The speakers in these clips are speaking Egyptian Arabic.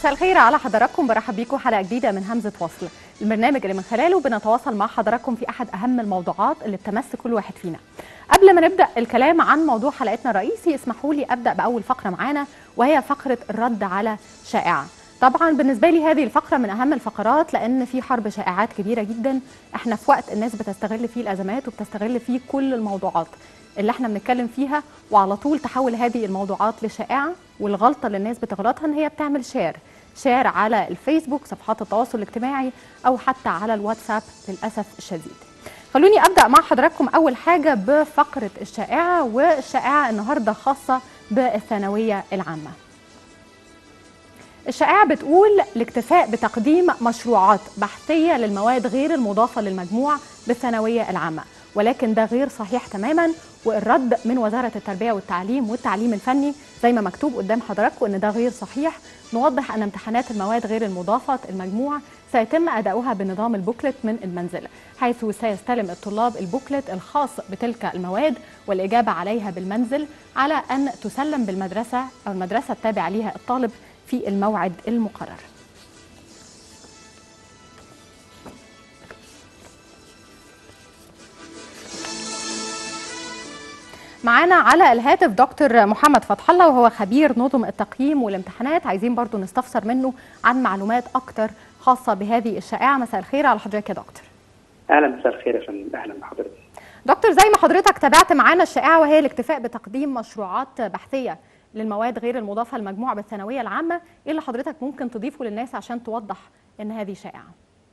مساء الخير على حضراتكم برحب بيكم حلقه جديده من همزه وصل البرنامج اللي من خلاله بنتواصل مع حضراتكم في احد اهم الموضوعات اللي بتمس كل واحد فينا قبل ما نبدا الكلام عن موضوع حلقتنا الرئيسي اسمحوا لي ابدا باول فقره معانا وهي فقره الرد على شائعه طبعا بالنسبه لي هذه الفقره من اهم الفقرات لان في حرب شائعات كبيره جدا احنا في وقت الناس بتستغل فيه الازمات وبتستغل فيه كل الموضوعات اللي احنا بنتكلم فيها وعلى طول تحول هذه الموضوعات لشائعه والغلطه اللي الناس بتغلطها ان هي بتعمل شير شير على الفيسبوك صفحات التواصل الاجتماعي او حتى على الواتساب للاسف الشديد خلوني ابدا مع حضراتكم اول حاجه بفقره الشائعه والشائعه النهارده خاصه بالثانويه العامه الشائعة بتقول الاكتفاء بتقديم مشروعات بحثية للمواد غير المضافة للمجموع بالثانوية العامة ولكن ده غير صحيح تماما والرد من وزارة التربية والتعليم والتعليم الفني زي ما مكتوب قدام حضراتكم ان ده غير صحيح نوضح ان امتحانات المواد غير المضافة المجموع سيتم أداؤها بنظام البوكلت من المنزل حيث سيستلم الطلاب البوكلت الخاص بتلك المواد والإجابة عليها بالمنزل على أن تسلم بالمدرسة أو المدرسة التابعة لها الطالب في الموعد المقرر معانا على الهاتف دكتور محمد فتح الله وهو خبير نظم التقييم والامتحانات عايزين برضو نستفسر منه عن معلومات اكتر خاصه بهذه الشائعه مساء الخير على حضرتك يا دكتور اهلا مساء الخير يا فندم اهلا بحضرتك دكتور زي ما حضرتك تابعت معانا الشائعه وهي الاكتفاء بتقديم مشروعات بحثيه للمواد غير المضافه للمجموع بالثانويه العامه ايه اللي حضرتك ممكن تضيفه للناس عشان توضح ان هذه شائعه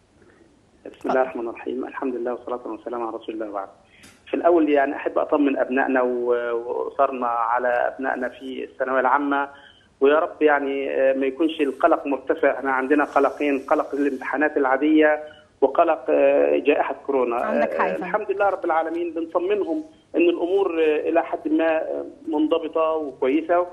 بسم الله الرحمن الرحيم الحمد لله والصلاه والسلام على رسول الله وبعد في الاول يعني احب اطمن ابنائنا واسرنا على ابنائنا في الثانويه العامه ويا رب يعني ما يكونش القلق مرتفع احنا عندنا قلقين قلق الامتحانات العاديه وقلق جائحه كورونا عندك حق الحمد لله رب العالمين بنطمنهم ان الامور الى حد ما منضبطه وكويسه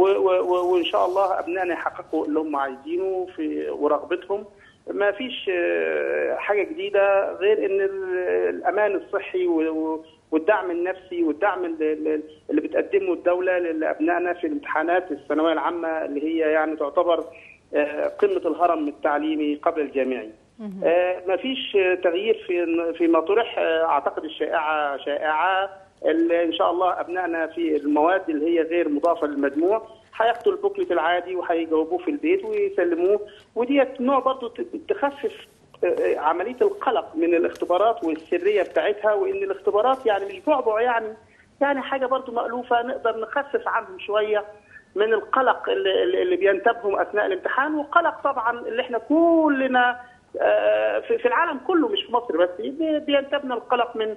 وان شاء الله ابنائنا يحققوا اللي هم عايزينه في ورغبتهم ما فيش حاجه جديده غير ان الامان الصحي والدعم النفسي والدعم اللي بتقدمه الدوله لابنائنا في الامتحانات الثانويه العامه اللي هي يعني تعتبر قمه الهرم التعليمي قبل الجامعي. ما فيش تغيير في في ما طرح اعتقد الشائعه شائعه ان شاء الله ابنائنا في المواد اللي هي غير مضافه للمجموع هياخدوا البوكلت العادي وهيجاوبوه في البيت ويسلموه وديت نوع برضه تخفف عمليه القلق من الاختبارات والسريه بتاعتها وان الاختبارات يعني مش بعبع يعني يعني حاجه برضه مالوفه نقدر نخفف عنهم شويه من القلق اللي, اللي بينتابهم اثناء الامتحان وقلق طبعا اللي احنا كلنا في العالم كله مش في مصر بس بينتابنا القلق من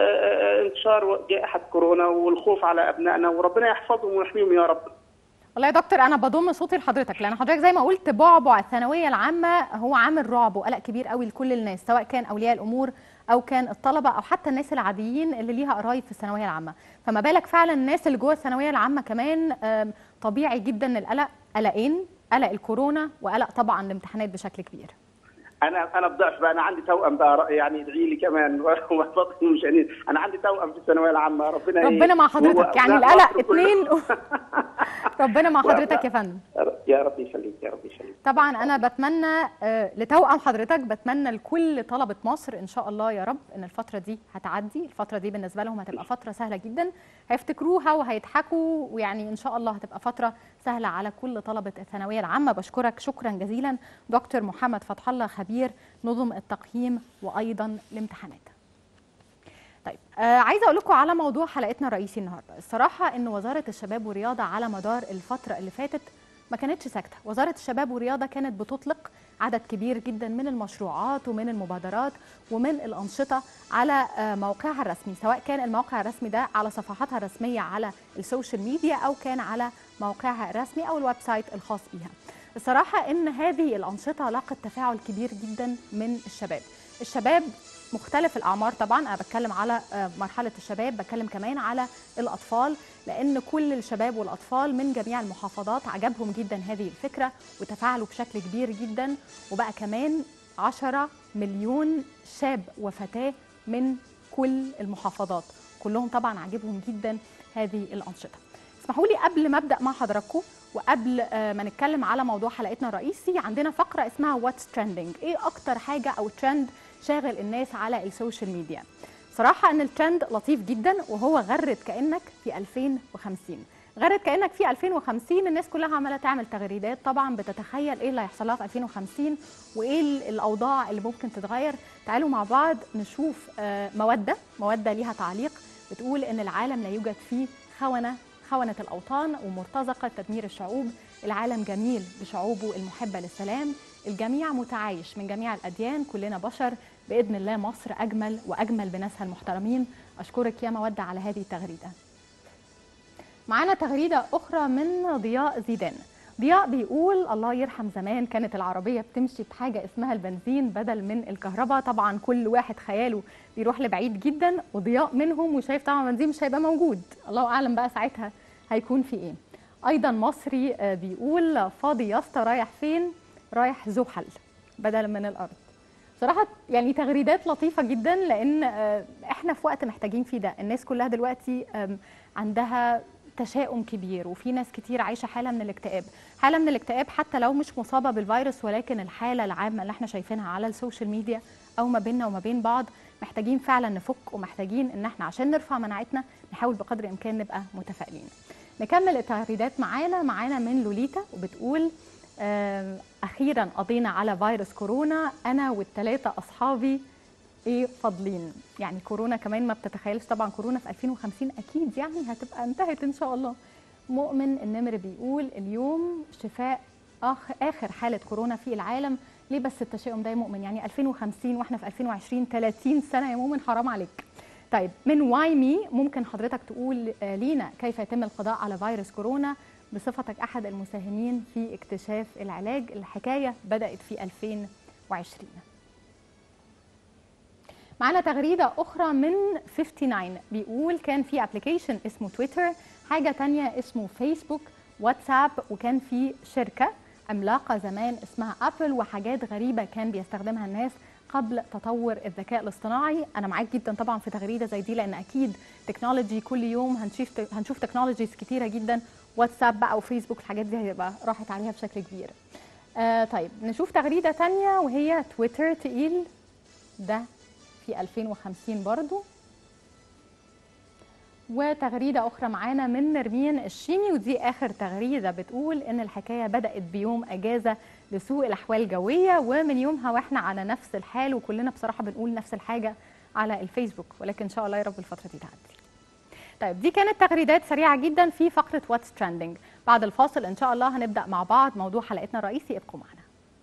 انتشار جائحه كورونا والخوف على ابنائنا وربنا يحفظهم ويحميهم يا رب. والله يا دكتور انا بضم صوتي لحضرتك لان حضرتك زي ما قلت بعبع الثانويه العامه هو عامل رعب وقلق كبير قوي لكل الناس سواء كان اولياء الامور او كان الطلبه او حتى الناس العاديين اللي ليها قرايب في الثانويه العامه فما بالك فعلا الناس اللي جوه الثانويه العامه كمان طبيعي جدا القلق قلقين قلق الكورونا وقلق طبعا الامتحانات بشكل كبير انا انا بضعف بقى انا عندي توأم بقى يعني ادعي لي كمان مش انا عندي توأم في الثانويه العامه ربنا ربنا مع حضرتك يعني القلق اثنين ربنا مع حضرتك يا فندم يا رب يخليك يا رب يخليك طبعا انا بتمنى لتوأم حضرتك بتمنى لكل طلبه مصر ان شاء الله يا رب ان الفتره دي هتعدي الفتره دي بالنسبه لهم هتبقى فتره سهله جدا هيفتكروها وهيضحكوا ويعني ان شاء الله هتبقى فتره سهله على كل طلبه الثانويه العامه بشكرك شكرا جزيلا دكتور محمد فتح الله خبير نظم التقييم وايضا الامتحانات طيب آه عايزه اقول لكم على موضوع حلقتنا الرئيسي النهارده الصراحه ان وزاره الشباب والرياضه على مدار الفتره اللي فاتت ما كانتش ساكته وزاره الشباب والرياضه كانت بتطلق عدد كبير جدا من المشروعات ومن المبادرات ومن الانشطه على آه موقعها الرسمي سواء كان الموقع الرسمي ده على صفحاتها الرسميه على السوشيال ميديا او كان على موقعها الرسمي او الويب سايت الخاص بيها الصراحة إن هذه الأنشطة لاقت تفاعل كبير جدا من الشباب الشباب مختلف الأعمار طبعا أنا بتكلم على مرحلة الشباب بتكلم كمان على الأطفال لأن كل الشباب والأطفال من جميع المحافظات عجبهم جدا هذه الفكرة وتفاعلوا بشكل كبير جدا وبقى كمان 10 مليون شاب وفتاة من كل المحافظات كلهم طبعا عجبهم جدا هذه الأنشطة اسمحوا لي قبل ما ابدا مع حضراتكم وقبل ما نتكلم على موضوع حلقتنا الرئيسي عندنا فقره اسمها واتس ترندنج ايه اكتر حاجه او ترند شاغل الناس على السوشيال ميديا صراحه ان الترند لطيف جدا وهو غرد كانك في 2050 غرد كانك في 2050 الناس كلها عماله تعمل تغريدات طبعا بتتخيل ايه اللي هيحصل لها في 2050 وايه الاوضاع اللي ممكن تتغير تعالوا مع بعض نشوف موده موده ليها تعليق بتقول ان العالم لا يوجد فيه خونه خونه الاوطان ومرتزقه تدمير الشعوب العالم جميل بشعوبه المحبه للسلام الجميع متعايش من جميع الاديان كلنا بشر باذن الله مصر اجمل واجمل بناسها المحترمين اشكرك يا موده على هذه التغريده معانا تغريدة أخرى من ضياء زيدان ضياء بيقول الله يرحم زمان كانت العربية بتمشي بحاجة اسمها البنزين بدل من الكهرباء طبعا كل واحد خياله بيروح لبعيد جدا وضياء منهم وشايف طبعا البنزين مش هيبقى موجود الله أعلم بقى ساعتها هيكون في إيه أيضا مصري بيقول فاضي يا اسطى رايح فين رايح زحل بدل من الأرض صراحة يعني تغريدات لطيفة جدا لأن احنا في وقت محتاجين فيه ده الناس كلها دلوقتي عندها تشاؤم كبير وفي ناس كتير عايشه حاله من الاكتئاب حاله من الاكتئاب حتى لو مش مصابه بالفيروس ولكن الحاله العامه اللي احنا شايفينها على السوشيال ميديا او ما بيننا وما بين بعض محتاجين فعلا نفك ومحتاجين ان احنا عشان نرفع مناعتنا نحاول بقدر الامكان نبقى متفائلين نكمل التغريدات معانا معانا من لوليتا وبتقول اخيرا قضينا على فيروس كورونا انا والثلاثه اصحابي ايه فاضلين يعني كورونا كمان ما بتتخيلش طبعا كورونا في 2050 اكيد يعني هتبقى انتهت ان شاء الله مؤمن النمر بيقول اليوم شفاء آخ اخر حاله كورونا في العالم ليه بس التشاؤم ده يا مؤمن يعني 2050 واحنا في 2020 30 سنه يا مؤمن حرام عليك طيب من واي مي ممكن حضرتك تقول لينا كيف يتم القضاء على فيروس كورونا بصفتك احد المساهمين في اكتشاف العلاج الحكايه بدات في 2020 معانا تغريدة أخرى من 59 بيقول كان في ابلكيشن اسمه تويتر حاجة تانية اسمه فيسبوك واتساب وكان في شركة عملاقة زمان اسمها أبل وحاجات غريبة كان بيستخدمها الناس قبل تطور الذكاء الاصطناعي انا معاك جدا طبعا في تغريده زي دي لان اكيد تكنولوجي كل يوم هنشوف هنشوف تكنولوجيز كتيره جدا واتساب بقى وفيسبوك الحاجات دي هيبقى راحت عليها بشكل كبير آه طيب نشوف تغريده تانية وهي تويتر تقيل ده في 2050 برضو وتغريدة أخرى معانا من نرمين الشيمي ودي آخر تغريدة بتقول إن الحكاية بدأت بيوم أجازة لسوء الأحوال الجوية ومن يومها وإحنا على نفس الحال وكلنا بصراحة بنقول نفس الحاجة على الفيسبوك ولكن إن شاء الله يا رب الفترة دي تعدي طيب دي كانت تغريدات سريعة جدا في فقرة واتس ترندنج بعد الفاصل إن شاء الله هنبدأ مع بعض موضوع حلقتنا الرئيسي ابقوا معنا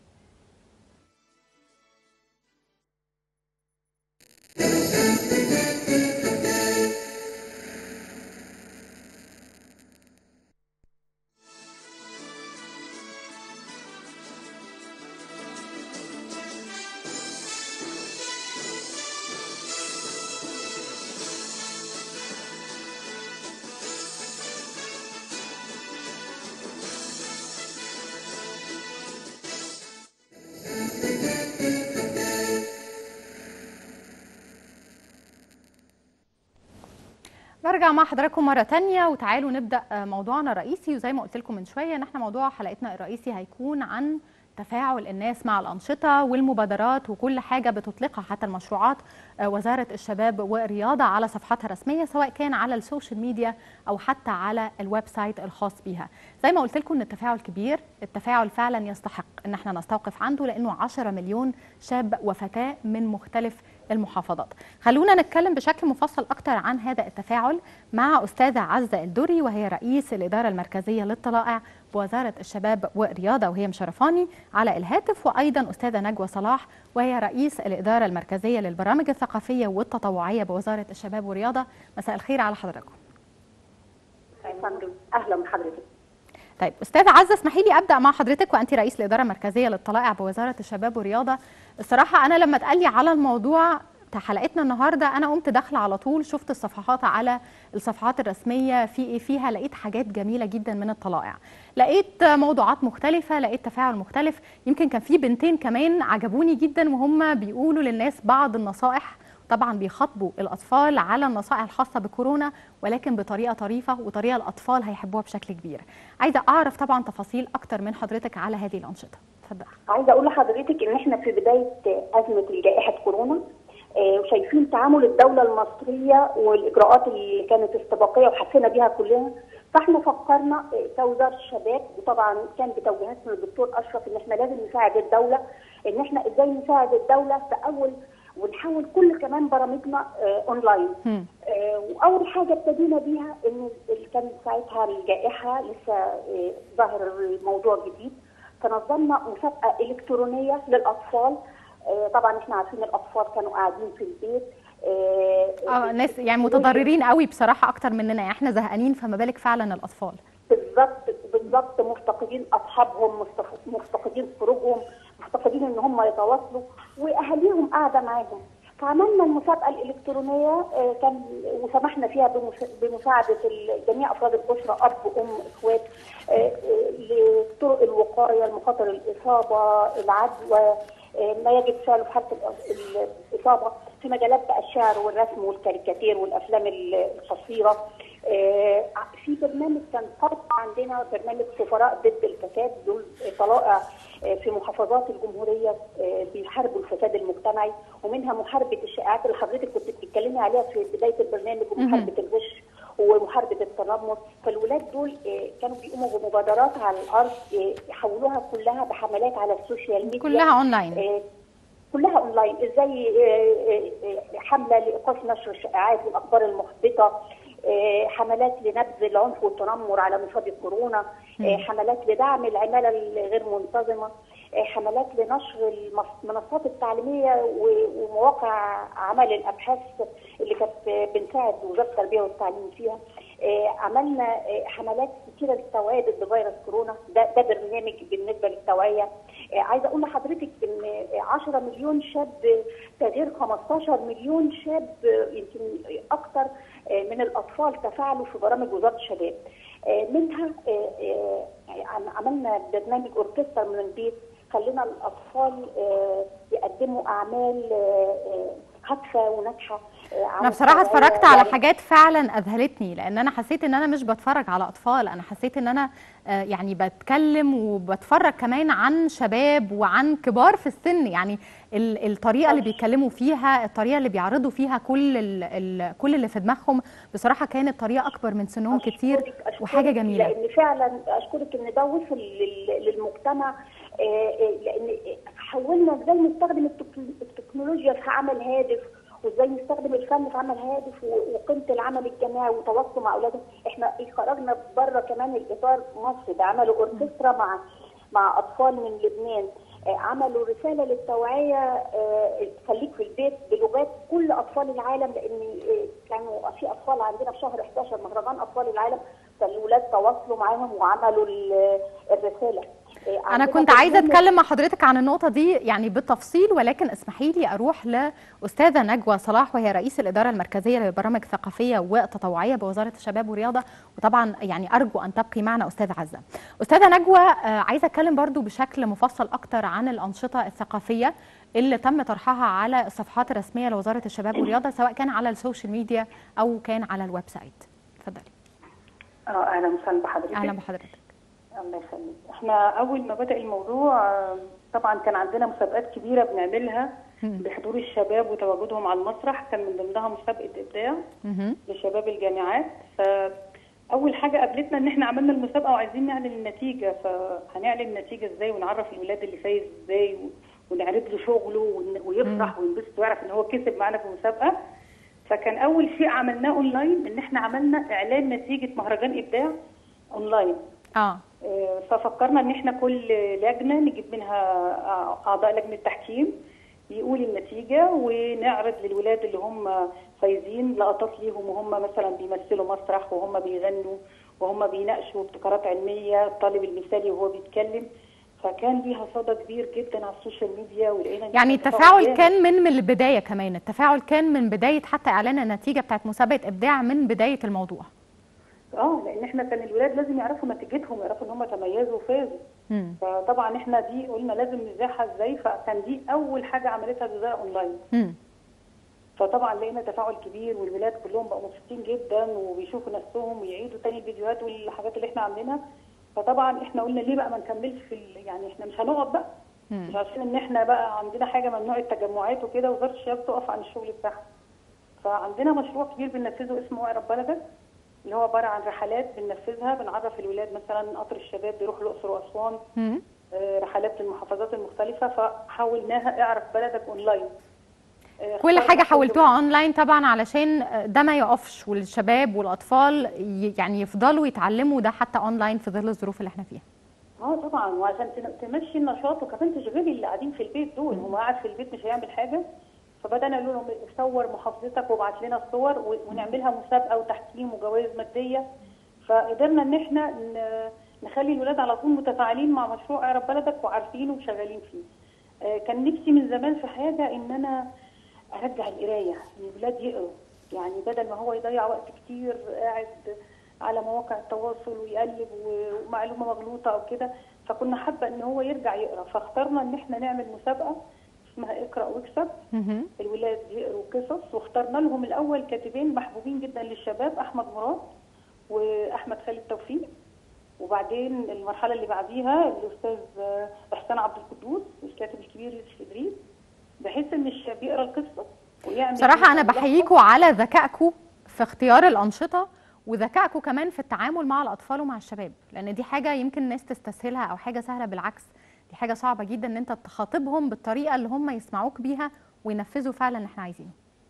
برجع مع حضراتكم مرة تانية وتعالوا نبدأ موضوعنا الرئيسي وزي ما قلت لكم من شوية ان احنا موضوع حلقتنا الرئيسي هيكون عن تفاعل الناس مع الأنشطة والمبادرات وكل حاجة بتطلقها حتى المشروعات وزارة الشباب والرياضة على صفحاتها الرسمية سواء كان على السوشيال ميديا أو حتى على الويب سايت الخاص بها زي ما قلت لكم ان التفاعل كبير التفاعل فعلا يستحق ان احنا نستوقف عنده لأنه 10 مليون شاب وفتاة من مختلف المحافظات خلونا نتكلم بشكل مفصل أكتر عن هذا التفاعل مع أستاذة عزة الدري وهي رئيس الإدارة المركزية للطلائع بوزارة الشباب والرياضة وهي مشرفاني على الهاتف وأيضا أستاذة نجوى صلاح وهي رئيس الإدارة المركزية للبرامج الثقافية والتطوعية بوزارة الشباب والرياضة مساء الخير على حضراتكم أهلا بحضرتك طيب استاذه عزه اسمحي لي ابدا مع حضرتك وانت رئيس الاداره المركزيه للطلائع بوزاره الشباب والرياضه الصراحه انا لما اتقال لي على الموضوع بتاع حلقتنا النهارده انا قمت داخله على طول شفت الصفحات على الصفحات الرسميه في ايه فيها لقيت حاجات جميله جدا من الطلائع لقيت موضوعات مختلفه لقيت تفاعل مختلف يمكن كان في بنتين كمان عجبوني جدا وهم بيقولوا للناس بعض النصائح طبعا بيخاطبوا الاطفال على النصائح الخاصه بكورونا ولكن بطريقه طريفه وطريقه الاطفال هيحبوها بشكل كبير عايزه اعرف طبعا تفاصيل اكتر من حضرتك على هذه الانشطه اتفضل عايزه اقول لحضرتك ان احنا في بدايه ازمه جائحه كورونا آه، وشايفين تعامل الدوله المصريه والاجراءات اللي كانت استباقيه وحسينا بيها كلنا فاحنا فكرنا آه، كوزاره الشباب وطبعا كان بتوجيهات من الدكتور اشرف ان احنا لازم نساعد الدوله ان احنا ازاي نساعد الدوله في اول ونحول كل كمان برامجنا آه، اونلاين هم. آه، واول حاجه ابتدينا بيها ان اللي كانت ساعتها الجائحه لسه آه، ظاهر الموضوع جديد فنظمنا مسابقه الكترونيه للاطفال آه، طبعا احنا عارفين الاطفال كانوا قاعدين في البيت آه، اه ناس يعني متضررين قوي بصراحه اكتر مننا يعني احنا زهقانين فما بالك فعلا الاطفال بالظبط بالظبط مفتقدين اصحابهم مستف- مفتقدين خروجهم مفتقدين ان هم يتواصلوا واهاليهم قاعده معاهم فعملنا المسابقه الالكترونيه آه، كان وسمحنا فيها بمس- بمساعده ال- جميع افراد الاسره اب ام اخوات آه، آه، لطرق الوقايه لمخاطر الاصابه العدوى آه، ما يجب فعله في حاله الأ- الاصابه في مجالات بقى الشعر والرسم والكاريكاتير والافلام ال- القصيره آه، في برنامج كان فرق عندنا برنامج سفراء ضد الفساد دول طلائع آه، في محافظات الجمهوريه آه، بيحاربوا الفساد المجتمعي ومنها محاربه الشائعات اللي حضرتك كنت بتتكلمي عليها في بدايه البرنامج ومحاربه الغش ومحاربه التنمر فالولاد دول آه، كانوا بيقوموا بمبادرات على الارض آه، يحولوها كلها بحملات على السوشيال ميديا كلها اونلاين آه، كلها اونلاين ازاي آه، آه، آه، حمله لايقاف نشر الشائعات والاخبار المحبطه آه، حملات لنبذ العنف والتنمر على مصاب كورونا آه، حملات لدعم العماله الغير منتظمه آه، حملات لنشر المس- المنصات التعليميه و- ومواقع عمل الابحاث اللي كانت آه، بنساعد وزاره التربيه والتعليم فيها آه، عملنا آه، حملات كتيره للتوعيه ضد فيروس كورونا ده ده برنامج بالنسبه للتوعيه آه، عايزه اقول لحضرتك ان آه، 10 مليون شاب ده غير 15 مليون شاب آه، يمكن اكثر آه، من الاطفال تفاعلوا في برامج وزاره الشباب آه، منها آه، آه، عم- عملنا برنامج اوركسترا من البيت خلينا الاطفال آه، يقدموا اعمال آه، آه، هادفه وناجحه آه، عن انا بصراحه التوعية. اتفرجت على يعني حاجات فعلا اذهلتني لان انا حسيت ان انا مش بتفرج على اطفال انا حسيت ان انا آه، يعني بتكلم وبتفرج كمان عن شباب وعن كبار في السن يعني ال- الطريقه اللي بيتكلموا فيها الطريقه اللي بيعرضوا فيها كل ال ال كل اللي في دماغهم بصراحه كانت طريقه اكبر من سنهم كتير أشكرك- أشكرك وحاجه جميله لان فعلا اشكرك ان ده وصل لل- للمجتمع آه، آه، لان حاولنا ازاي نستخدم التك- التكنولوجيا في عمل هادف وازاي نستخدم الفن في عمل هادف و- وقيمه العمل الجماعي وتواصل مع اولادهم احنا خرجنا بره كمان الاطار مصر ده عملوا اوركسترا مع مع اطفال من لبنان آه، عملوا رساله للتوعيه آه، خليك في البيت بلغات كل اطفال العالم لان آه، كانوا في اطفال عندنا في شهر 11 مهرجان اطفال العالم فالولاد تواصلوا معاهم وعملوا ال- الرساله آه، انا عندنا كنت عايزه برنامج- اتكلم مع حضرتك عن النقطه دي يعني بالتفصيل ولكن اسمحي لي اروح لاستاذه نجوى صلاح وهي رئيس الاداره المركزيه للبرامج الثقافيه والتطوعيه بوزاره الشباب والرياضه وطبعا يعني ارجو ان تبقي معنا استاذه عزه استاذه نجوى آه، عايزه اتكلم برضو بشكل مفصل اكتر عن الانشطه الثقافيه اللي تم طرحها على الصفحات الرسميه لوزاره الشباب والرياضه سواء كان على السوشيال ميديا او كان على الويب سايت اتفضلي اه اهلا وسهلا بحضرتك اهلا بحضرتك الله يخليك احنا اول ما بدا الموضوع آه، طبعا كان عندنا مسابقات كبيره بنعملها مم. بحضور الشباب وتواجدهم على المسرح كان من ضمنها مسابقه ابداع مهم. لشباب الجامعات فاول حاجه قابلتنا ان احنا عملنا المسابقه وعايزين نعلن النتيجه فهنعلن النتيجه ازاي ونعرف الولاد اللي فايز ازاي و- ونعرض له شغله ون- ويفرح وينبسط ويعرف ان هو كسب معانا في المسابقه فكان اول شيء عملناه اونلاين ان احنا عملنا اعلان نتيجه مهرجان ابداع اونلاين اه آه، ففكرنا ان احنا كل لجنه نجيب منها اعضاء لجنه تحكيم يقول النتيجه ونعرض للولاد اللي هم فايزين لقطات ليهم وهم مثلا بيمثلوا مسرح وهم بيغنوا وهم بيناقشوا ابتكارات علميه الطالب المثالي وهو بيتكلم فكان ليها صدى كبير جدا على السوشيال ميديا ولقينا إن يعني فيها التفاعل جامد. كان من من البدايه كمان التفاعل كان من بدايه حتى اعلان النتيجه بتاعت مسابقه ابداع من بدايه الموضوع اه لان احنا كان الولاد لازم يعرفوا نتيجتهم يعرفوا ان هم تميزوا وفازوا مم. فطبعا احنا دي قلنا لازم نذاعها ازاي فكان دي اول حاجه عملتها الوزاره اونلاين مم. فطبعا لقينا تفاعل كبير والولاد كلهم بقوا مبسوطين جدا وبيشوفوا نفسهم ويعيدوا تاني الفيديوهات والحاجات اللي احنا عاملينها فطبعا احنا قلنا ليه بقى ما نكملش في ال- يعني احنا مش هنقعد بقى مم. مش عشان ان احنا بقى عندنا حاجه ممنوع التجمعات وكده وزاره الشباب تقف عن الشغل بتاعها فعندنا مشروع كبير بننفذه اسمه اقرب بلدك اللي هو عباره عن رحلات بننفذها بنعرف الولاد مثلا قطر الشباب بيروح الاقصر واسوان مم. آه، رحلات للمحافظات المختلفه فحولناها اعرف بلدك اونلاين آه، كل اخترنا حاجه كل- حولتوها اونلاين طبعا علشان ده ما يقفش والشباب والاطفال ي- يعني يفضلوا يتعلموا ده حتى اونلاين في ظل الظروف اللي احنا فيها اه طبعا وعشان تن- تمشي النشاط وكمان تشغلي اللي قاعدين في البيت دول هو قاعد في البيت مش هيعمل حاجه فبدانا نقول لهم صور محافظتك وابعت لنا الصور و- ونعملها مسابقه وتحكيم وجوائز ماديه فقدرنا ان احنا ن- نخلي الولاد على طول متفاعلين مع مشروع اعرف بلدك وعارفينه وشغالين فيه آه، كان نفسي من زمان في حاجه ان انا ارجع القرايه ان الولاد يقروا يعني بدل ما هو يضيع وقت كتير قاعد على مواقع التواصل ويقلب ومعلومه مغلوطه او كده فكنا حابه ان هو يرجع يقرا فاخترنا ان احنا نعمل مسابقه اسمها اقرا واكسب مهم. الولاد يقروا قصص واخترنا لهم الاول كاتبين محبوبين جدا للشباب احمد مراد واحمد خالد توفيق وبعدين المرحله اللي بعديها الاستاذ آه، احسان عبد القدوس الكاتب الكبير يوسف ادريس بحيث ان الشاب يقرا القصه ويعمل بصراحه انا منها ملخص. بحييكوا على ذكائكم في اختيار الانشطه وذكائكم كمان في التعامل مع الاطفال ومع الشباب لان دي حاجه يمكن الناس تستسهلها او حاجه سهله بالعكس دي حاجه صعبه جدا ان انت تخاطبهم بالطريقه اللي هم يسمعوك بيها وينفذوا فعلا اللي احنا عايزينه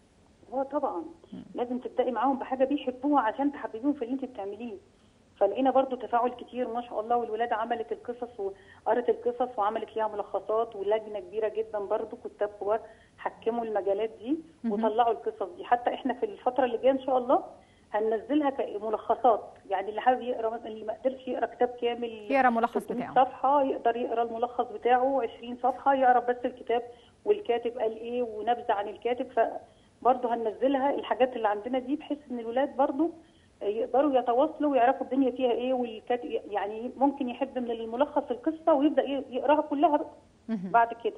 اه طبعا لازم تبداي معاهم بحاجه بيحبوها عشان تحببيهم في اللي انت بتعمليه فلقينا برضو تفاعل كتير ما شاء الله والولاد عملت القصص وقرت القصص وعملت ليها ملخصات ولجنه كبيره جدا برضو كتاب كبار حكموا المجالات دي وطلعوا القصص دي حتى احنا في الفتره اللي جايه ان شاء الله هننزلها كملخصات يعني اللي حابب يقرا مثلا اللي ما قدرش يقرا كتاب كامل يقرا ملخص 600 بتاعه صفحه يقدر يقرا الملخص بتاعه 20 صفحه يقرا بس الكتاب والكاتب قال ايه ونبذه عن الكاتب فبرضه هننزلها الحاجات اللي عندنا دي بحيث ان الولاد برضه يقدروا يتواصلوا ويعرفوا الدنيا فيها ايه والكاتب يعني ممكن يحب من الملخص القصه ويبدا يقراها كلها بقى مهم. بعد كده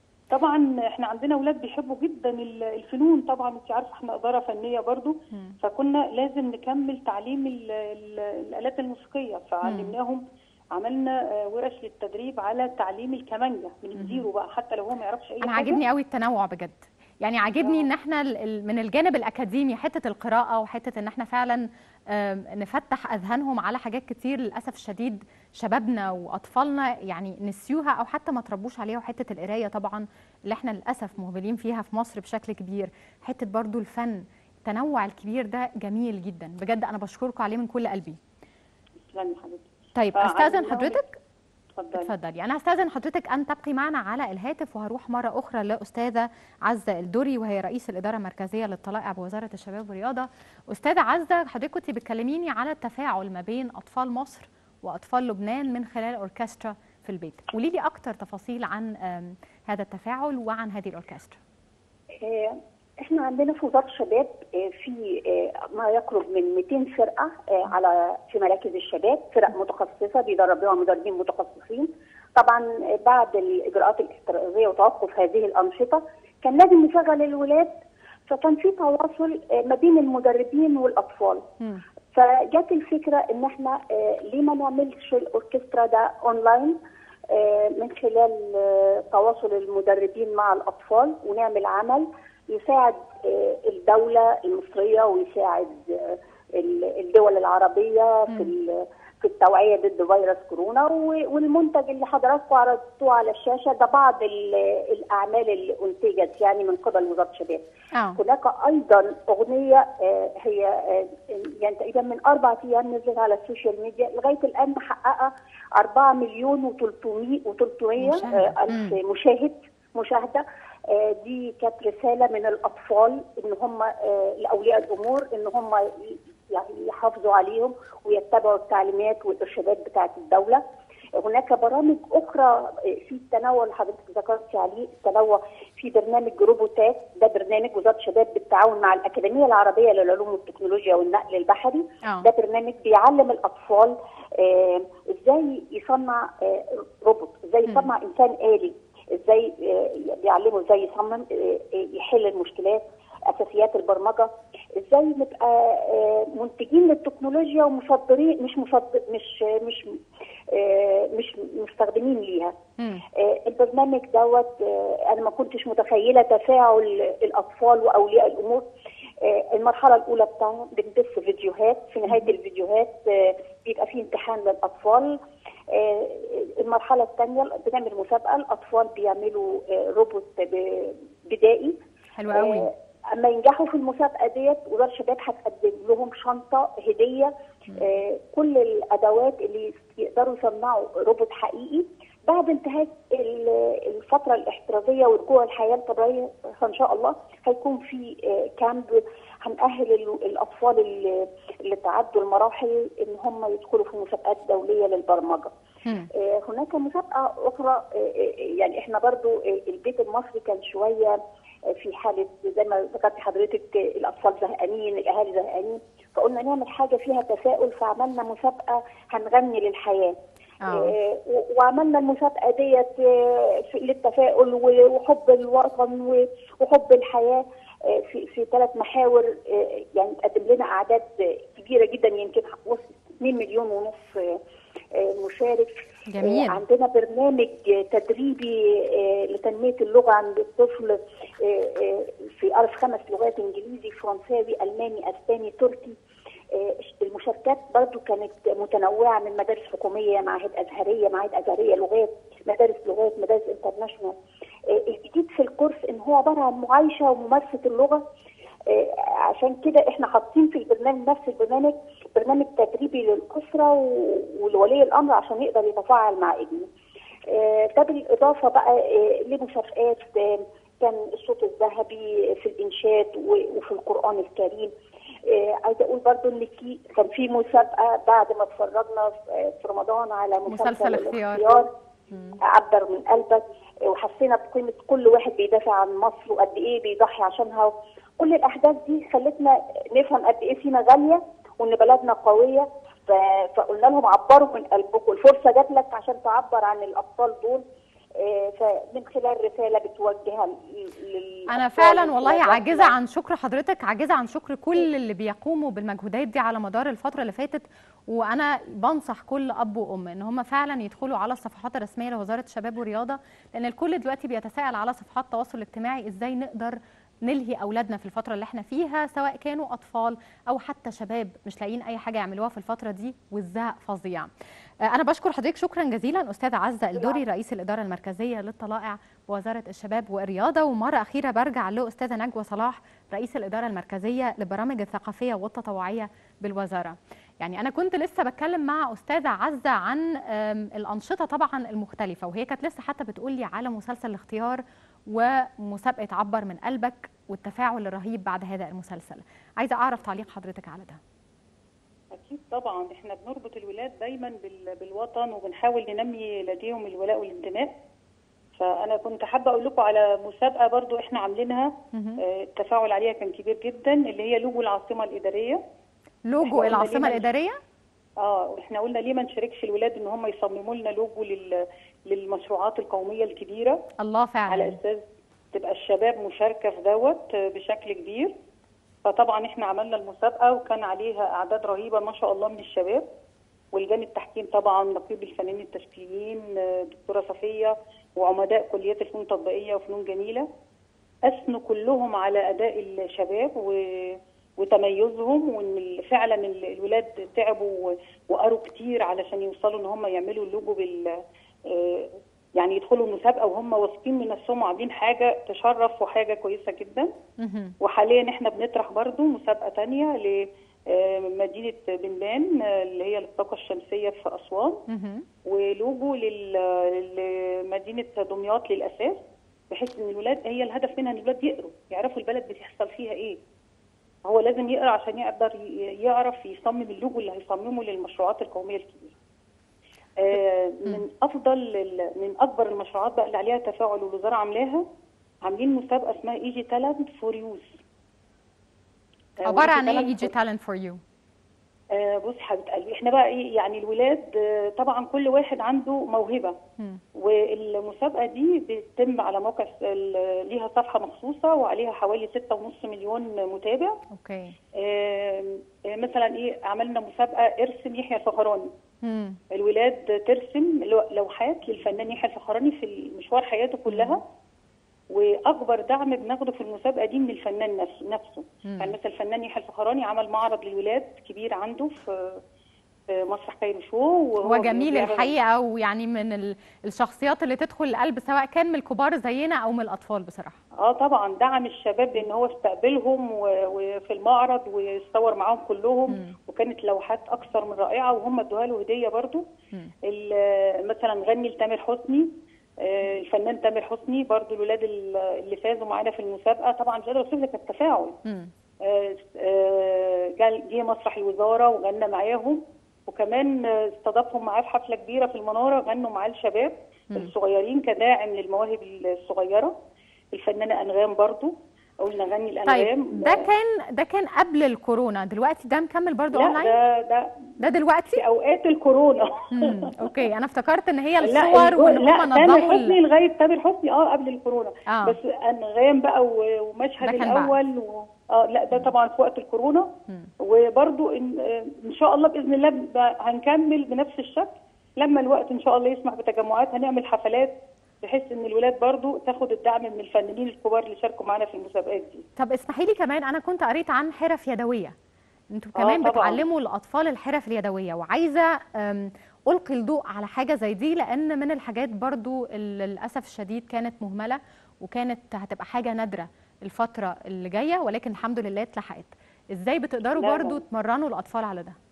طبعا احنا عندنا اولاد بيحبوا جدا ال- الفنون طبعا انت عارفه احنا اداره فنيه برضو مم. فكنا لازم نكمل تعليم ال ال الالات الموسيقيه فعلمناهم عملنا آه، ورش للتدريب على تعليم الكمانجه من الزيرو بقى حتى لو هو ما يعرفش اي انا حاجه عاجبني قوي التنوع بجد يعني عاجبني آه. ان احنا ال- ال- من الجانب الاكاديمي حته القراءه وحته ان احنا فعلا آم، نفتح اذهانهم على حاجات كتير للاسف الشديد شبابنا واطفالنا يعني نسيوها او حتى ما تربوش عليها وحته القرايه طبعا اللي احنا للاسف مهملين فيها في مصر بشكل كبير حته برضو الفن التنوع الكبير ده جميل جدا بجد انا بشكركم عليه من كل قلبي تسلمي حبيبتي طيب فعلمناهم- استاذن حضرتك اتفضلي اتفضلي انا هستاذن حضرتك ان تبقي معنا على الهاتف وهروح مره اخرى لاستاذه عزه الدوري وهي رئيس الاداره المركزيه للطلائع بوزاره الشباب والرياضه استاذه عزه حضرتك كنت بتكلميني على التفاعل ما بين اطفال مصر واطفال لبنان من خلال اوركسترا في البيت قولي لي اكتر تفاصيل عن آم، هذا التفاعل وعن هذه الاوركسترا آه، احنا عندنا في وزاره الشباب آه، في آه، ما يقرب من 200 فرقه آه، على في مراكز الشباب فرق متخصصه بيدرب لهم مدربين متخصصين طبعا آه، بعد الاجراءات الاحترازيه وتوقف هذه الانشطه كان لازم نشغل الولاد فكان في تواصل آه، ما بين المدربين والاطفال مم. فجت الفكره ان احنا آه، ليه ما نعملش الاوركسترا ده اونلاين آه، من خلال آه، تواصل المدربين مع الاطفال ونعمل عمل يساعد آه، الدوله المصريه ويساعد آه، ال- الدول العربيه في ال- في التوعيه ضد فيروس كورونا و- والمنتج اللي حضراتكم عرضتوه على الشاشه ده بعض ال- الاعمال اللي انتجت يعني من قبل وزاره الشباب. اه هناك ايضا اغنيه آه، هي آه، يعني تقريبا من اربع ايام نزلت على السوشيال ميديا لغايه الان محققه 4 مليون و300 و300 مشاهدة. الف مشاهد مشاهده آه، دي كانت رساله من الاطفال ان هم آه، لاولياء الامور ان هم ي- يعني يحافظوا عليهم ويتبعوا التعليمات والارشادات بتاعه الدوله هناك برامج اخرى في التنوع اللي حضرتك ذكرتي عليه التنوع في برنامج روبوتات ده برنامج وزاره الشباب بالتعاون مع الاكاديميه العربيه للعلوم والتكنولوجيا والنقل البحري اه ده برنامج بيعلم الاطفال آه، ازاي يصنع آه، روبوت ازاي مم. يصنع انسان آلي ازاي آه، بيعلمه ازاي يصمم آه، آه، يحل المشكلات اساسيات البرمجه ازاي نبقى آه، منتجين للتكنولوجيا ومصدرين مش مصدر مش مش آه، مش مستخدمين ليها مم. آه، البرنامج دوت آه، انا ما كنتش متخيله تفاعل الاطفال واولياء الامور آه، المرحله الاولى بتاعها بنبث فيديوهات في نهايه الفيديوهات آه، بيبقى في امتحان للاطفال آه، المرحله الثانيه بنعمل مسابقه الاطفال بيعملوا آه، روبوت ب- بدائي حلو قوي آه، اما ينجحوا في المسابقه ديت وزاره الشباب هتقدم لهم شنطه هديه آه، كل الادوات اللي يقدروا يصنعوا روبوت حقيقي بعد انتهاء ال- الفتره الاحترازيه ورجوع الحياه الطبيعيه فان شاء الله هيكون في آه، كامب هنأهل ال- الاطفال اللي, اللي تعدوا المراحل ان هم يدخلوا في مسابقات دوليه للبرمجه. مم. آه، هناك مسابقة أخرى آه، آه، يعني إحنا برضو آه، البيت المصري كان شوية آه، في حالة زي ما ذكرت حضرتك آه، الأطفال زهقانين الأهالي زهقانين فقلنا نعمل حاجة فيها تفاؤل فعملنا مسابقة هنغني للحياة آه. آه، و- وعملنا المسابقة ديت آه، في- للتفاؤل و- وحب الوطن و- وحب الحياة آه، في في ثلاث محاور آه، يعني تقدم لنا أعداد آه، كبيرة جدا يمكن وصلت 2 مليون ونص آه، آه، مشارك جميل. آه، عندنا برنامج آه، تدريبي آه، لتنمية اللغة عند الطفل آه، آه، في أعرف خمس لغات إنجليزي فرنساوي ألماني أسباني تركي آه، المشاركات برضو كانت متنوعة من مدارس حكومية معاهد أزهرية معاهد أزهرية لغات مدارس لغات مدارس انترناشونال آه، الجديد في الكورس إن هو عبارة عن معايشة وممارسة اللغة آه، عشان كده احنا حاطين في البرنامج نفس البرنامج برنامج تدريبي للأسرة و- ولولي الأمر عشان يقدر يتفاعل مع ابنه. آه، ده بالإضافة بقى آه، لمسابقات آه، كان الصوت الذهبي في الإنشاد و- وفي القرآن الكريم. آه، عايزة أقول برضو إن في كان في مسابقة بعد ما اتفرجنا في في رمضان على مسلسل مسلسل اختيار. الاختيار عبر من قلبك وحسينا بقيمه كل واحد بيدافع عن مصر وقد ايه بيضحي عشانها كل الاحداث دي خلتنا نفهم قد ايه فينا غاليه وان بلدنا قويه ف- فقلنا لهم عبروا من قلبكم الفرصه جات لك عشان تعبر عن الابطال دول آه، فمن خلال رساله بتوجهها لل- انا للأطفال فعلا من والله خلال عاجزه رسمة. عن شكر حضرتك عاجزه عن شكر كل اللي بيقوموا بالمجهودات دي على مدار الفتره اللي فاتت وانا بنصح كل اب وام ان هم فعلا يدخلوا على الصفحات الرسميه لوزاره الشباب والرياضه لان الكل دلوقتي بيتساءل على صفحات التواصل الاجتماعي ازاي نقدر نلهي اولادنا في الفتره اللي احنا فيها سواء كانوا اطفال او حتى شباب مش لاقيين اي حاجه يعملوها في الفتره دي والزهق فظيع آه، انا بشكر حضرتك شكرا جزيلا استاذه عزه الدوري رئيس الاداره المركزيه للطلائع بوزاره الشباب والرياضه ومره اخيره برجع لاستاذه نجوى صلاح رئيس الاداره المركزيه للبرامج الثقافيه والتطوعيه بالوزاره يعني انا كنت لسه بتكلم مع استاذه عزه عن آم، الانشطه طبعا المختلفه وهي كانت لسه حتى بتقول لي على مسلسل الاختيار ومسابقه عبر من قلبك والتفاعل الرهيب بعد هذا المسلسل عايزه اعرف تعليق حضرتك على ده أكيد طبعا إحنا بنربط الولاد دايما بال- بالوطن وبنحاول ننمي لديهم الولاء والانتماء فأنا كنت حابة أقول لكم على مسابقة برضو إحنا عاملينها مهم. آه، التفاعل عليها كان كبير جدا اللي هي لوجو العاصمة الإدارية لوجو إحنا قلنا العاصمه ليه ما- الاداريه اه واحنا قلنا ليه ما نشاركش الولاد ان هم يصمموا لنا لوجو لل... للمشروعات القوميه الكبيره الله على فعلا اساس تبقى الشباب مشاركه في دوت آه، بشكل كبير فطبعا احنا عملنا المسابقه وكان عليها اعداد رهيبه ما شاء الله من الشباب ولجان التحكيم طبعا نقيب الفنانين التشكيليين آه، دكتوره صفيه وعمداء كليات الفنون التطبيقيه وفنون جميله اثنوا كلهم على اداء الشباب و... وتميزهم وان ال- فعلا ال- الولاد تعبوا و- وقروا كتير علشان يوصلوا ان هم يعملوا اللوجو بال آه، يعني يدخلوا المسابقه وهم واثقين من نفسهم وعاملين حاجه تشرف وحاجه كويسه جدا مهم. وحاليا احنا بنطرح برضو مسابقه تانية لمدينه بنبان آه، اللي هي للطاقه الشمسيه في اسوان مهم. ولوجو لل- لمدينه دمياط للاساس بحيث ان الولاد هي الهدف منها ان الولاد يقروا يعرفوا البلد بتحصل فيها ايه هو لازم يقرا عشان يقدر ي- يعرف يصمم اللوجو اللي هيصممه للمشروعات القوميه الكبيره آه، من افضل ال- من اكبر المشروعات بقى اللي عليها تفاعل والوزاره عاملاها عاملين مسابقه اسمها ايجي تالنت فور يوز عباره عن ايه يجي تالنت فور يو آه بص حبيبه قلبي احنا بقى ايه يعني الولاد آه طبعا كل واحد عنده موهبه مم. والمسابقه دي بتتم على موقع ال- ليها صفحه مخصوصه وعليها حوالي 6.5 مليون متابع اوكي آه آه، مثلا ايه عملنا مسابقه ارسم يحيى الفخراني مم. الولاد ترسم لو- لوحات للفنان يحيى الفخراني في مشوار حياته كلها واكبر دعم بناخده في المسابقه دي من الفنان نفسه نفسه مم. يعني مثلا الفنان يحيى الفخراني عمل معرض للولاد كبير عنده في في مسرح كايرو شو وهو هو جميل بيعرض- الحقيقه ويعني من ال- الشخصيات اللي تدخل القلب سواء كان من الكبار زينا او من الاطفال بصراحه اه طبعا دعم الشباب لان هو استقبلهم و- وفي المعرض واتصور معاهم كلهم مم. وكانت لوحات اكثر من رائعه وهم ادوها له هديه برضو مم. ال- مثلا غني لتامر حسني آه، الفنان تامر حسني برضو الولاد ال- اللي فازوا معانا في المسابقه طبعا مش قادره اوصف لك التفاعل مم. آه، آه، جا- جه مسرح الوزاره وغنى معاهم وكمان آه، استضافهم معاه في حفله كبيره في المناره غنوا معاه الشباب مم. الصغيرين كداعم للمواهب الصغيره الفنانه انغام برضو قلنا غني الانغام طيب ده كان ده كان قبل الكورونا دلوقتي ده مكمل برضو لا اونلاين ده ده ده دلوقتي في اوقات الكورونا مم. اوكي انا افتكرت ان هي لا الصور الجو- وان لا هم تامر نظموا حسني ال- لغايه تامر حسني اه قبل الكورونا آه. بس انغام بقى و- ومشهد ده كان بعد. الاول و... اه لا ده طبعا في وقت الكورونا مم. وبرضو إن, آه، ان شاء الله باذن الله ب- هنكمل بنفس الشكل لما الوقت ان شاء الله يسمح بتجمعات هنعمل حفلات بحيث ان الولاد برضو تاخد الدعم من الفنانين الكبار اللي شاركوا معانا في المسابقات دي طب اسمحي لي كمان انا كنت قريت عن حرف يدويه انتوا آه، كمان طبعاً. بتعلموا الاطفال الحرف اليدويه وعايزه أم، القي الضوء على حاجه زي دي لان من الحاجات برضو اللي للاسف الشديد كانت مهمله وكانت هتبقى حاجه نادره الفتره اللي جايه ولكن الحمد لله اتلحقت ازاي بتقدروا لا، برضو لا. تمرنوا الاطفال على ده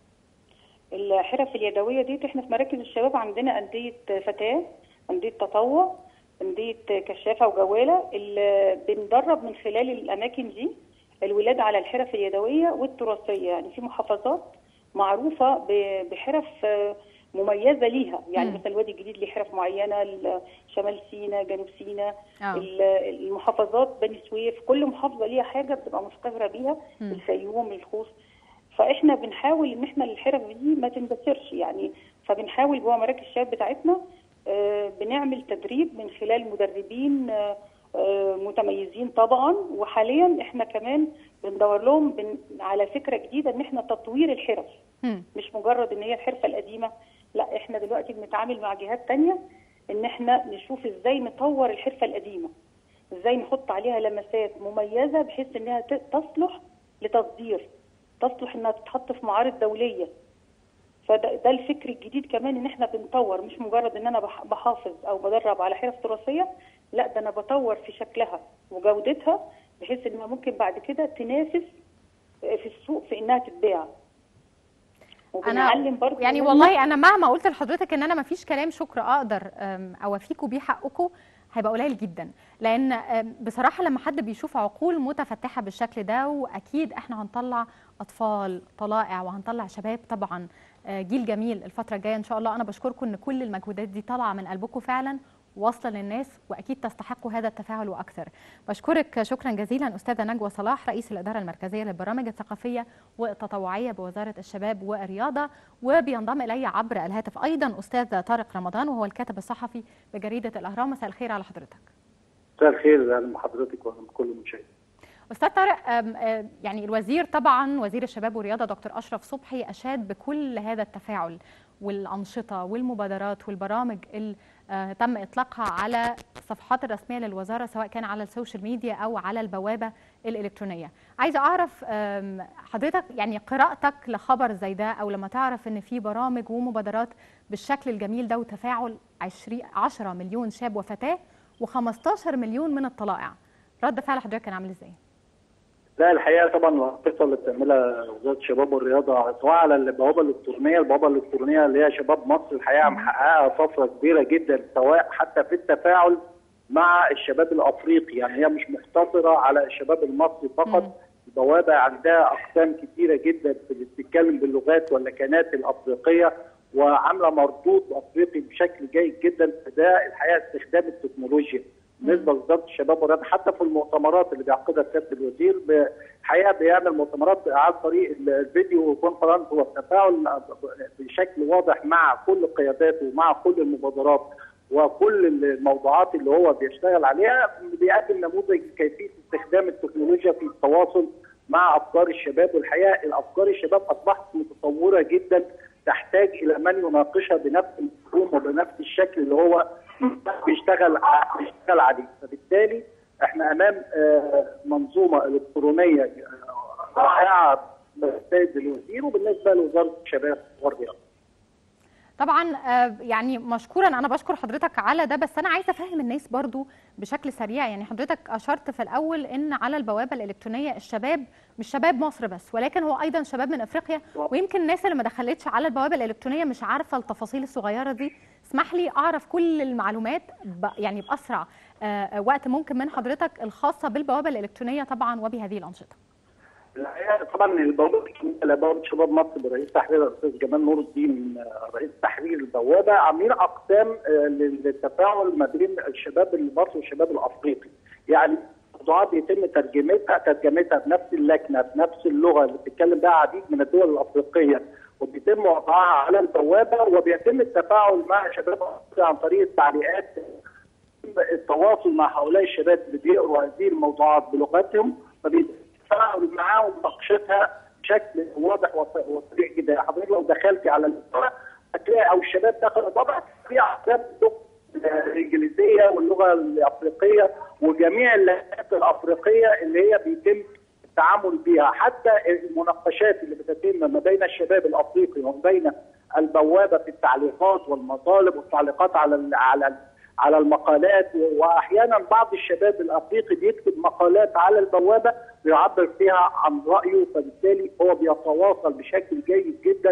الحرف اليدويه دي احنا في مراكز الشباب عندنا انديه فتاه انديه تطوع انديه كشافه وجواله اللي بندرب من خلال الاماكن دي الولاد على الحرف اليدويه والتراثيه يعني في محافظات معروفه ب- بحرف آه، مميزه ليها يعني مم. مثلا الوادي الجديد ليه حرف معينه ال- شمال سيناء جنوب سيناء آه. ال- المحافظات بني سويف كل محافظه ليها حاجه بتبقى مشتهره بيها مم. الفيوم الخوص فاحنا بنحاول ان احنا الحرف دي ما تندثرش يعني فبنحاول جوه مراكز الشباب بتاعتنا آه، بنعمل تدريب من خلال مدربين آه، آه، متميزين طبعا وحاليا احنا كمان بندور لهم بن على فكره جديده ان احنا تطوير الحرف مم. مش مجرد ان هي الحرفه القديمه لا احنا دلوقتي بنتعامل مع جهات تانية ان احنا نشوف ازاي نطور الحرفه القديمه ازاي نحط عليها لمسات مميزه بحيث انها ت- تصلح لتصدير تصلح انها تتحط في معارض دوليه فده ده الفكر الجديد كمان ان احنا بنطور مش مجرد ان انا بح- بحافظ او بدرب على حرف تراثيه لا ده انا بطور في شكلها وجودتها بحيث انها ممكن بعد كده تنافس في السوق في انها تتباع وبنعلم برضه يعني إننا- والله انا مهما قلت لحضرتك ان انا ما فيش كلام شكر اقدر أم، اوفيكوا بيه حقكم هيبقى قليل جدا لان أم، بصراحه لما حد بيشوف عقول متفتحه بالشكل ده واكيد احنا هنطلع اطفال طلائع وهنطلع شباب طبعا آه، جيل جميل الفتره الجايه ان شاء الله انا بشكركم ان كل المجهودات دي طالعه من قلبكم فعلا واصله للناس واكيد تستحقوا هذا التفاعل واكثر بشكرك شكرا جزيلا استاذه نجوى صلاح رئيس الاداره المركزيه للبرامج الثقافيه والتطوعيه بوزاره الشباب والرياضه وبينضم الي عبر الهاتف ايضا استاذ طارق رمضان وهو الكاتب الصحفي بجريده الاهرام مساء الخير على حضرتك مساء الخير اهلا بحضرتك واهلا بكل المشاهدين استاذ طارق أم، آه، يعني الوزير طبعا وزير الشباب والرياضه دكتور اشرف صبحي اشاد بكل هذا التفاعل والانشطه والمبادرات والبرامج اللي آه، تم اطلاقها على الصفحات الرسميه للوزاره سواء كان على السوشيال ميديا او على البوابه الالكترونيه عايزه اعرف أم، حضرتك يعني قراءتك لخبر زي ده او لما تعرف ان في برامج ومبادرات بالشكل الجميل ده وتفاعل 20 10 مليون شاب وفتاه و15 مليون من الطلائع رد فعل حضرتك كان عامل ازاي لا الحقيقه طبعا الانشطه اللي بتعملها وزاره الشباب والرياضه سواء على البوابه الالكترونيه البوابه الالكترونيه اللي هي شباب مصر الحقيقه محققه طفره كبيره جدا سواء حتى في التفاعل مع الشباب الافريقي يعني هي مش مقتصره على الشباب المصري فقط مم. البوابه عندها اقسام كثيره جدا في اللي بتتكلم باللغات واللكنات الافريقيه وعامله مردود افريقي بشكل جيد جدا فده الحقيقه استخدام التكنولوجيا بالنسبه لوزاره الشباب والرياضه حتى في المؤتمرات اللي بيعقدها سياده الوزير ب- الحقيقه بيعمل مؤتمرات عن طريق ال- الفيديو كونفرنس والتفاعل بشكل واضح مع كل القيادات ومع كل المبادرات وكل الموضوعات اللي هو بيشتغل عليها بيقدم نموذج كيفيه استخدام التكنولوجيا في التواصل مع افكار الشباب والحقيقه الافكار الشباب اصبحت متطوره جدا تحتاج الى من يناقشها بنفس المفهوم وبنفس الشكل اللي هو بيشتغل ع- بيشتغل عليه فبالتالي احنا امام آه، منظومه الكترونيه آه، رائعه بالسيد الوزير وبالنسبه لوزاره الشباب والرياضه طبعا آه، يعني مشكورا انا بشكر حضرتك على ده بس انا عايزه افهم الناس برضو بشكل سريع يعني حضرتك اشرت في الاول ان على البوابه الالكترونيه الشباب مش شباب مصر بس ولكن هو ايضا شباب من افريقيا ويمكن الناس اللي ما دخلتش على البوابه الالكترونيه مش عارفه التفاصيل الصغيره دي اسمح لي اعرف كل المعلومات ب يعني باسرع آه، وقت ممكن من حضرتك الخاصه بالبوابه الالكترونيه طبعا وبهذه الانشطه الحقيقه طبعا البوابه الكبيره بوابه شباب مصر برئيس تحرير الاستاذ جمال نور الدين آه، رئيس تحرير البوابه عاملين اقسام آه، للتفاعل ما بين الشباب المصري والشباب الافريقي يعني الموضوعات يتم ترجمتها ترجمتها بنفس اللكنه بنفس اللغه اللي بتتكلم بها عديد من الدول الافريقيه وبيتم وضعها على البوابه وبيتم التفاعل مع شباب أفريقيا عن طريق التعليقات التواصل مع هؤلاء الشباب اللي بيقروا هذه الموضوعات بلغتهم فبيتفاعل معاهم ومناقشتها بشكل واضح وص- وصريح جدا حضرتك لو دخلتي على اللغه هتلاقي او الشباب دخلوا طبعا في احزاب اللغه الانجليزيه واللغه الافريقيه وجميع اللهجات الافريقيه اللي هي بيتم التعامل بها حتى المناقشات اللي بتتم ما بين الشباب الافريقي وما بين البوابه في التعليقات والمطالب والتعليقات على ال على ال على المقالات واحيانا بعض الشباب الافريقي بيكتب مقالات على البوابه بيعبر فيها عن رايه فبالتالي هو بيتواصل بشكل جيد جدا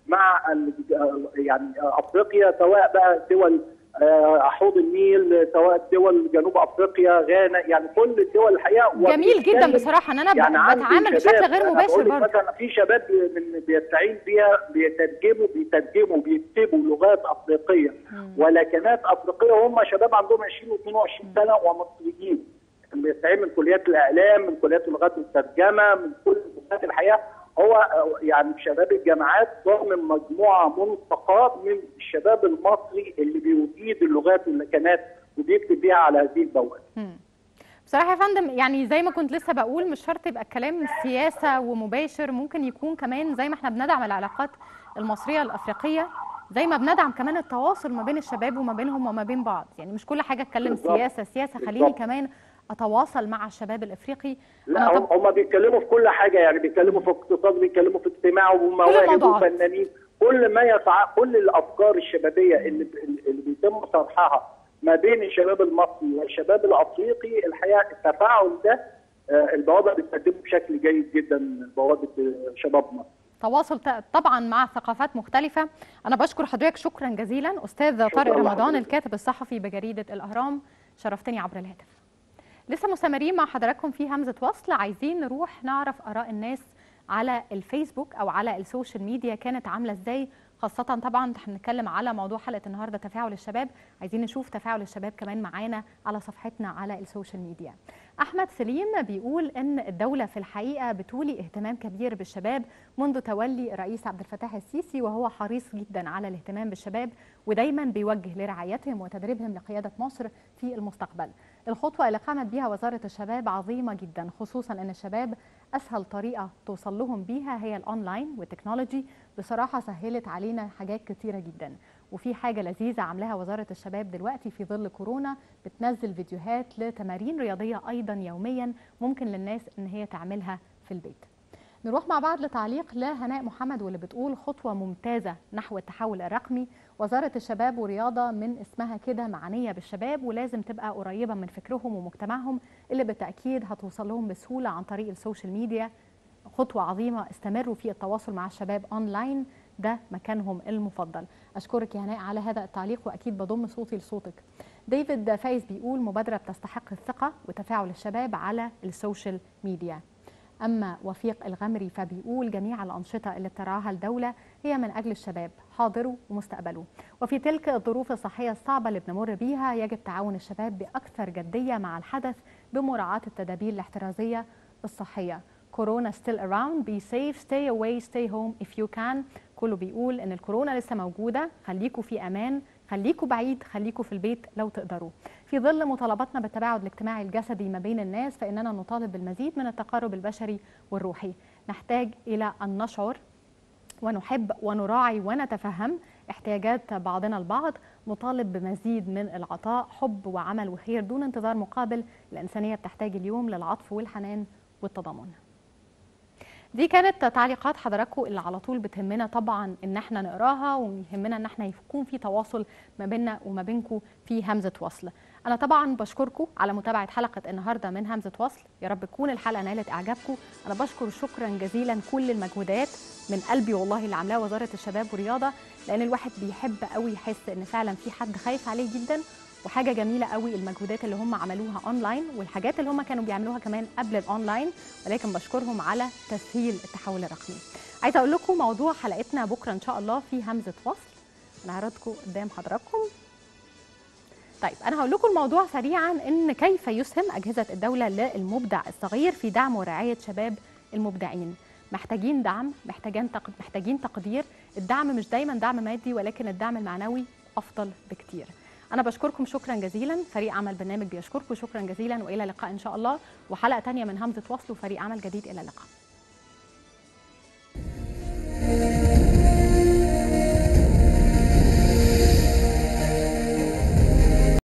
مع ال- يعني افريقيا سواء بقى دول آه، حوض النيل سواء دول جنوب افريقيا غانا يعني كل الدول الحقيقه جميل جدا وبيتكلم بصراحه ان انا يعني عندي بتعامل شباب، بشكل غير أنا مباشر بقول لك برضه مثلا في شباب من بيستعين بيها بيترجموا بيترجموا بيكتبوا لغات افريقيه ولكنات افريقيه وهم شباب عندهم 20 و22 سنه ومصريين بيستعين من كليات الاعلام من كليات اللغات والترجمه من كل كليات الحياه هو يعني شباب الجامعات ضمن مجموعه منتقاه من الشباب المصري اللي بيجيد اللغات واللكنات وبيكتب بيها على هذه البوابه مم. بصراحه يا فندم يعني زي ما كنت لسه بقول مش شرط يبقى الكلام سياسه ومباشر ممكن يكون كمان زي ما احنا بندعم العلاقات المصريه الافريقيه زي ما بندعم كمان التواصل ما بين الشباب وما بينهم وما بين بعض يعني مش كل حاجه اتكلم بالظبط. سياسه سياسه خليني بالظبط. كمان اتواصل مع الشباب الافريقي لا أنا هم هم بيتكلموا في كل حاجه يعني بيتكلموا في اقتصاد بيتكلموا في اجتماع ومواهب الموضوعات. وفنانين كل ما يتع... كل الافكار الشبابيه اللي اللي بيتم طرحها ما بين الشباب المصري والشباب الافريقي الحقيقه التفاعل ده آه، البوابه بتقدمه بشكل جيد جدا بوابه آه، شباب مصر تواصل ت- طبعا مع ثقافات مختلفة أنا بشكر حضرتك شكرا جزيلا أستاذ طارق شكراً رمضان لحضرتك. الكاتب الصحفي بجريدة الأهرام شرفتني عبر الهاتف لسه مستمرين مع حضراتكم في همزة وصل عايزين نروح نعرف آراء الناس على الفيسبوك أو على السوشيال ميديا كانت عاملة إزاي خاصة طبعا هنتكلم على موضوع حلقة النهاردة تفاعل الشباب عايزين نشوف تفاعل الشباب كمان معانا على صفحتنا على السوشيال ميديا أحمد سليم بيقول إن الدولة في الحقيقة بتولي اهتمام كبير بالشباب منذ تولي الرئيس عبد الفتاح السيسي وهو حريص جدا على الاهتمام بالشباب ودايما بيوجه لرعايتهم وتدريبهم لقيادة مصر في المستقبل الخطوة اللي قامت بها وزارة الشباب عظيمة جدا خصوصا أن الشباب أسهل طريقة توصل لهم بيها هي الأونلاين والتكنولوجي بصراحة سهلت علينا حاجات كتيرة جدا وفي حاجة لذيذة عاملاها وزارة الشباب دلوقتي في ظل كورونا بتنزل فيديوهات لتمارين رياضية أيضا يوميا ممكن للناس إن هي تعملها في البيت نروح مع بعض لتعليق لهناء محمد واللي بتقول خطوة ممتازة نحو التحول الرقمي وزارة الشباب والرياضة من اسمها كده معنية بالشباب ولازم تبقى قريبة من فكرهم ومجتمعهم اللي بالتأكيد هتوصل لهم بسهولة عن طريق السوشيال ميديا خطوة عظيمة استمروا في التواصل مع الشباب أونلاين ده مكانهم المفضل أشكرك يا هناء على هذا التعليق وأكيد بضم صوتي لصوتك ديفيد فايز بيقول مبادرة بتستحق الثقة وتفاعل الشباب على السوشيال ميديا أما وفيق الغمري فبيقول جميع الأنشطة اللي بترعاها الدولة هي من أجل الشباب حاضره ومستقبله وفي تلك الظروف الصحية الصعبة اللي بنمر بيها يجب تعاون الشباب بأكثر جدية مع الحدث بمراعاة التدابير الاحترازية الصحية كورونا still around be safe stay away stay home if you can كله بيقول ان الكورونا لسه موجودة خليكوا في امان خليكوا بعيد خليكوا في البيت لو تقدروا في ظل مطالبتنا بالتباعد الاجتماعي الجسدي ما بين الناس فإننا نطالب بالمزيد من التقارب البشري والروحي نحتاج إلى أن نشعر ونحب ونراعي ونتفهم احتياجات بعضنا البعض نطالب بمزيد من العطاء حب وعمل وخير دون انتظار مقابل الإنسانية بتحتاج اليوم للعطف والحنان والتضامن دي كانت تعليقات حضراتكم اللي على طول بتهمنا طبعا ان احنا نقراها ويهمنا ان احنا يكون في تواصل ما بيننا وما بينكم في همزه وصل. انا طبعا بشكركم على متابعه حلقه النهارده من همزه وصل، يا رب تكون الحلقه نالت اعجابكم، انا بشكر شكرا جزيلا كل المجهودات من قلبي والله اللي عاملاه وزاره الشباب والرياضه لان الواحد بيحب قوي يحس ان فعلا في حد خايف عليه جدا وحاجه جميله قوي المجهودات اللي هم عملوها اونلاين والحاجات اللي هم كانوا بيعملوها كمان قبل الاونلاين ولكن بشكرهم على تسهيل التحول الرقمي عايزه اقول لكم موضوع حلقتنا بكره ان شاء الله في همزه وصل انا هعرضكم قدام حضراتكم طيب انا هقول لكم الموضوع سريعا ان كيف يسهم اجهزه الدوله للمبدع الصغير في دعم ورعايه شباب المبدعين محتاجين دعم محتاجين تق... محتاجين تقدير الدعم مش دايما دعم مادي ولكن الدعم المعنوي افضل بكتير انا بشكركم شكرا جزيلا فريق عمل برنامج بيشكركم شكرا جزيلا والى اللقاء ان شاء الله وحلقه تانية من همزه وصل وفريق عمل جديد الى اللقاء